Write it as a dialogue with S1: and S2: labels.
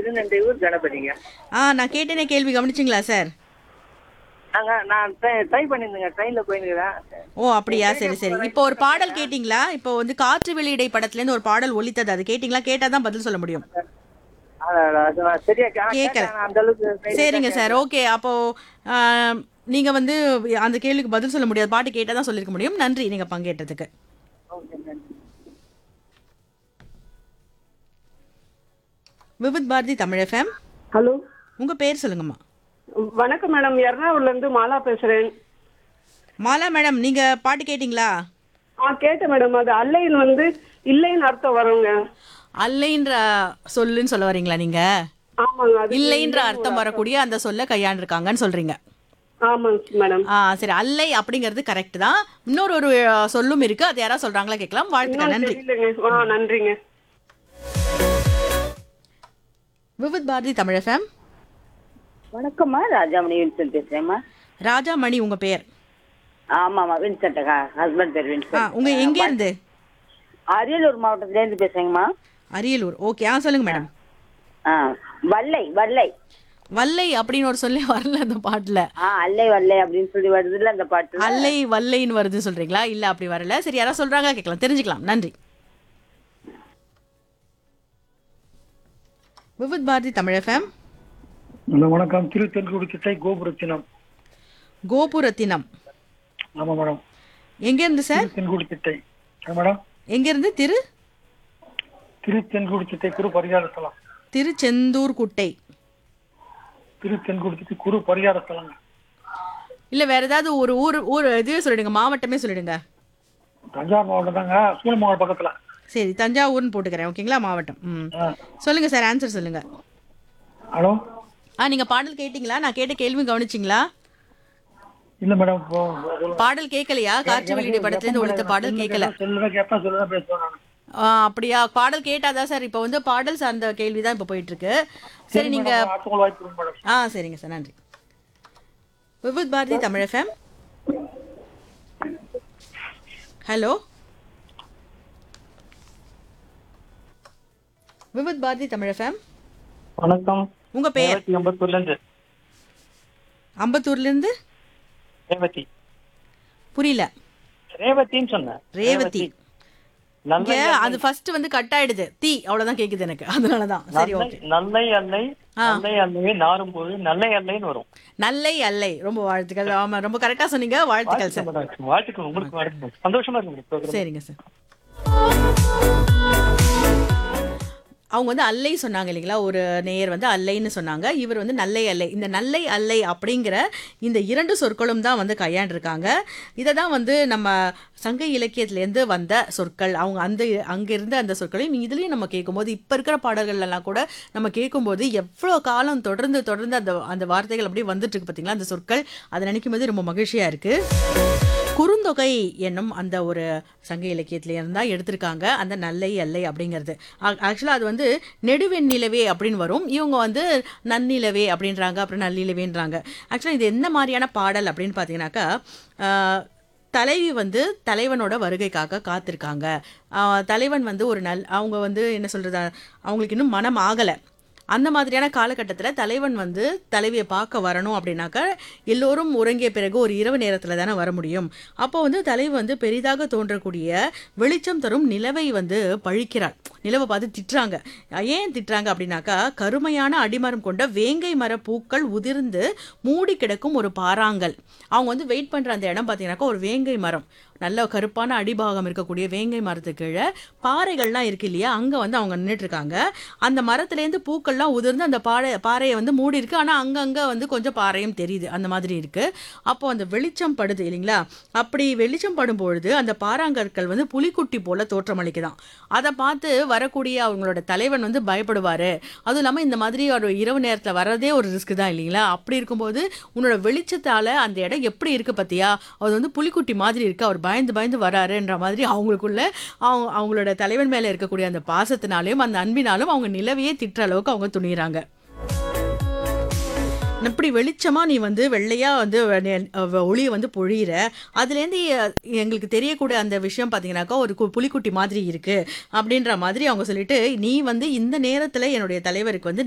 S1: திருநெல்வேலூர் கணபதிங்க
S2: ஆ நான் கேட்டேனே கேள்வி கவனிச்சிங்களா சார்
S1: நாங்க நான் ட்ரை பண்ணியிருந்தேங்க ட்ரெயினில் போயிருக்கிறேன்
S2: ஓ அப்படியா சரி சரி இப்போ ஒரு பாடல் கேட்டிங்களா இப்போ வந்து காற்று வெளியிடை படத்துலேருந்து ஒரு பாடல் ஒலித்தது அது கேட்டிங்களா கேட்டால் தான் பதில் சொல்ல முடியும்
S1: அதான், அது நான் சரியா கே-
S2: கேட்கல.
S1: கேட்டேன், நான் அந்த அளவுக்கு
S2: சரிங்க சார் ஓகே அப்போ ஆ, நீங்க வந்து அந்த கேள்விக்கு பதில் சொல்ல முடியாது பாட்டு கேட்டால் தான் சொல்லியிருக்க முடியும் நன்றி நீங்க பங்கேற்றதுக்கு
S1: ஓகே, நன்றி.
S2: விவித் பாரதி தமிழ் எஃப்எம்
S3: ஹலோ
S2: உங்க பேர் சொல்லுங்கம்மா
S3: வணக்கம் மேடம் எர்ணாகுளம்ல இருந்து மாலா பேசுறேன்
S2: மாலா மேடம் நீங்க பாட்டு கேட்டிங்களா
S3: ஆ கேட்டேன் மேடம் அது அல்லைன்னு வந்து இல்லைன்னு அர்த்தம் வருங்க
S2: அல்லைன்ற சொல்லுன்னு சொல்ல வரீங்களா நீங்க
S3: ஆமாங்க அது
S2: இல்லைன்ற அர்த்தம் வரக்கூடிய அந்த சொல்ல கையாண்டிருக்காங்கன்னு சொல்றீங்க
S3: ஆமாங்க மேடம்
S2: ஆ சரி அல்லை அப்படிங்கிறது கரெக்ட் தான் இன்னொரு ஒரு அ, சொல்லும் இருக்கு அது யாராவது சொல்றாங்களா கேட்கலாம் வாழ்த்துக்கள் நன்றி
S3: தெரியலங்க ஆ நன்றிங்க
S2: விவித் பாரதி தமிழ் எஃப்எம்
S4: வணக்கம்மா ராஜாமணி வின்சென்ட் பேசுறேம்மா
S2: ராஜா மணி உங்க பேர்
S4: ஆமாம்மா வின்சென்ட் ஹஸ்பண்ட் பேர்
S2: ஆ
S4: வின்சென்ட்
S2: உங்க எங்க இருந்து
S4: அரியலூர் மாவட்டத்துல இருந்து பேசுறேங்கம்மா
S2: அரியலூர் ஓகே ஆ சொல்லுங்க மேடம்
S4: ஆ வல்லை வல்லை
S2: வல்லை அப்படின்னு ஒரு சொல்லி வரல அந்த பாட்டுல
S4: ஆ அல்லை வல்லை அப்படின்னு சொல்லி வருதுல்ல அந்த பாட்டு
S2: அல்லை வல்லைன்னு வருது சொல்றீங்களா இல்ல அப்படி வரல சரி யாராவது சொல்றாங்க கேட்கலாம் தெரிஞ்சுக்கலாம் நன்றி விவித் பாரதி தமிழ் எஃப்எம்
S5: ஹலோ வணக்கம் திரு தென்குடி சிட்டை கோபுரத்தினம்
S2: கோபுரத்தினம்
S5: ஆமா மேடம்
S2: எங்க இருந்து சார்
S5: திரு தென்குடி சிட்டை ஆ, மேடம்
S2: எங்க இருந்து திரு
S5: திரு தென்குடி சிட்டை குரு பரிகார ஸ்தலம்
S2: திருச்செந்தூர் குட்டை
S5: திரு தென்குடி சிட்டை குரு பரிகார ஸ்தலம்
S2: இல்ல வேற ஏதாவது ஒரு ஊர் ஊர் இதுவே சொல்லிடுங்க மாவட்டமே சொல்லிடுங்க
S5: தஞ்சாவூர் மாவட்டம் தாங்க சூழல் மாவட்டம் பக்கத்துல
S2: சரி தஞ்சாவூர்னு போட்டுக்கிறேன் ஓகேங்களா மாவட்டம் ம்
S5: ஆ.
S2: சொல்லுங்க சார் ஆன்சர் சொல்லுங்க
S5: ஹலோ
S2: ஆ நீங்க பாடல் கேட்டிங்களா நான் கேட்ட கேள்வி கவனிச்சிங்களா
S5: இல்ல மேடம் இப்போ சொல்லுங்க.
S2: பாடல் கேட்கலையா காற்று வெளியீடு படத்துல இருந்து ஒழித்த பாடல் கேட்கல
S5: சொல்லுதான் கேட்பேன் சொல்லுதான் பேசுவேன் நான்
S2: ஆ, அப்படியா பாடல் கேட்டாதான் சார் இப்போ வந்து பாடல் சார்ந்த கேள்வி தான் இப்போ போயிட்டு இருக்கு சரி நீங்க
S5: அடுத்த வாய்ப்பு கொடுங்க மேடம்
S2: ஆ சரிங்க சார் நன்றி Vividh Bharati Tamil FM hello Vividh Bharati Tamil FM
S6: வணக்கம்
S2: உங்க பெயர்
S6: ரேவதி அம்பத்தூர்ல இருந்து
S2: அம்பத்தூர்ல இருந்து
S6: ரேவதி
S2: புரியல
S6: ரேவதின்னு சொன்னேன்
S2: ரேவதி
S6: நல்ல
S2: இங்க அது ஃபர்ஸ்ட் வந்து கட் ஆயிடுது தீ அவ்வளவுதான் கேக்குது எனக்கு அதனாலதான் சரி
S6: நல்லை
S2: ஓகே
S6: நல்லை அல்லை நல்லை அல்லையே நாரும் போது நல்லை அல்லைன்னு வரும்
S2: நல்லை அல்லை ரொம்ப வாழ்த்துக்கள் ஆமா ரொம்ப கரெக்டா சொன்னீங்க வாழ்த்துக்கள் சார்
S6: வாழ்த்துக்கள் உங்களுக்கு வாழ்த்துக்கள் சந்தோஷமா இருக்கு உங்களுக்கு program.
S2: சரிங்க சார் அவங்க வந்து அல்லை சொன்னாங்க இல்லைங்களா ஒரு நேயர் வந்து அல்லைன்னு சொன்னாங்க இவர் வந்து நல்லை அல்லை இந்த நல்லை அல்லை அப்படிங்கிற இந்த இரண்டு சொற்களும் தான் வந்து கையாண்டிருக்காங்க இதை தான் வந்து நம்ம சங்க இலக்கியத்திலேருந்து வந்த சொற்கள் அவங்க அந்த அங்கே இருந்த அந்த சொற்களையும் இதுலேயும் நம்ம கேட்கும்போது இப்போ இருக்கிற பாடல்கள் எல்லாம் கூட நம்ம கேட்கும்போது எவ்வளோ காலம் தொடர்ந்து தொடர்ந்து அந்த அந்த வார்த்தைகள் அப்படியே வந்துட்டு இருக்கு பார்த்தீங்களா அந்த சொற்கள் அதை நினைக்கும் போது ரொம்ப மகிழ்ச்சியாக இருக்குது குறுந்தொகை என்னும் அந்த ஒரு சங்க இலக்கியத்துல இருந்தா எடுத்திருக்காங்க அந்த நல்லை அல்லை அப்படிங்கிறது ஆக்சுவலாக அது வந்து நெடுவெண்ணிலவே அப்படின்னு வரும் இவங்க வந்து நன்னிலவே அப்படின்றாங்க அப்புறம் நல்லிலவேன்றாங்க ஆக்சுவலாக இது என்ன மாதிரியான பாடல் அப்படின்னு பார்த்தீங்கன்னாக்கா ஆஹ், தலைவி வந்து தலைவனோட வருகைக்காக காத்திருக்காங்க ஆஹ், தலைவன் வந்து ஒரு நல் அவங்க வந்து என்ன சொல்றது அவங்களுக்கு இன்னும் மனம் ஆகலை அந்த மாதிரியான காலகட்டத்தில் தலைவன் வந்து தலைவியை பார்க்க வரணும் அப்படின்னாக்கா எல்லோரும் உறங்கிய பிறகு ஒரு இரவு நேரத்தில் தானே வர முடியும் அப்போ வந்து தலைவி வந்து பெரிதாக தோன்றக்கூடிய வெளிச்சம் தரும் நிலவை வந்து பழிக்கிறாள் நிலவை பார்த்து திட்டுறாங்க ஏன் திட்டுறாங்க அப்படின்னாக்கா கருமையான அடிமரம் கொண்ட வேங்கை மர பூக்கள் உதிர்ந்து மூடி கிடக்கும் ஒரு பாறாங்கல் அவங்க வந்து வெயிட் பண்ணுற அந்த இடம் பார்த்தீங்கன்னாக்கா ஒரு வேங்கை மரம் நல்ல கருப்பான அடிபாகம் இருக்கக்கூடிய வேங்கை மரத்துக்கு கீழே பாறைகள்லாம் இருக்கு இல்லையா அங்கே வந்து அவங்க நின்றுட்டு இருக்காங்க அந்த மரத்துலேருந்து பூக்கள்லாம் உதிர்ந்து அந்த பாறை பாறையை வந்து மூடி இருக்கு ஆனால் அங்கங்கே வந்து கொஞ்சம் பாறையும் தெரியுது அந்த மாதிரி இருக்கு அப்போ அந்த வெளிச்சம் படுது இல்லைங்களா அப்படி வெளிச்சம் படும் பொழுது அந்த பாறாங்கற்கள் வந்து புலிக்குட்டி போல தோற்றமளிக்குதாம் அதை பார்த்து வரக்கூடிய அவங்களோட தலைவன் வந்து பயப்படுவாரு அதுவும் இல்லாமல் இந்த மாதிரி ஒரு இரவு நேரத்தில் வர்றதே ஒரு ரிஸ்க் தான் இல்லைங்களா அப்படி இருக்கும்போது உன்னோட வெளிச்சத்தால அந்த இடம் எப்படி இருக்கு பார்த்தியா அது வந்து புலிக்குட்டி மாதிரி இருக்கு அவர் பயந்து பயந்து வராருன்ற மாதிரி அவங்களுக்குள்ள அவங்க அவங்களோட தலைவன் மேலே இருக்கக்கூடிய அந்த பாசத்தினாலையும் அந்த அன்பினாலும் அவங்க நிலவையே திட்டுற அளவுக்கு அவங்க துணிகிறாங்க இப்படி வெளிச்சமா நீ வந்து வெள்ளையா வந்து நெ- ஒளியை வந்து பொழியிற அதுலேருந்து எ- எங்களுக்கு தெரியக்கூடிய அந்த விஷயம் பார்த்தீங்கன்னாக்கா ஒரு கு- புலிக்குட்டி மாதிரி இருக்கு அப்படின்ற மாதிரி அவங்க சொல்லிட்டு நீ வந்து இந்த நேரத்தில் என்னுடைய தலைவருக்கு வந்து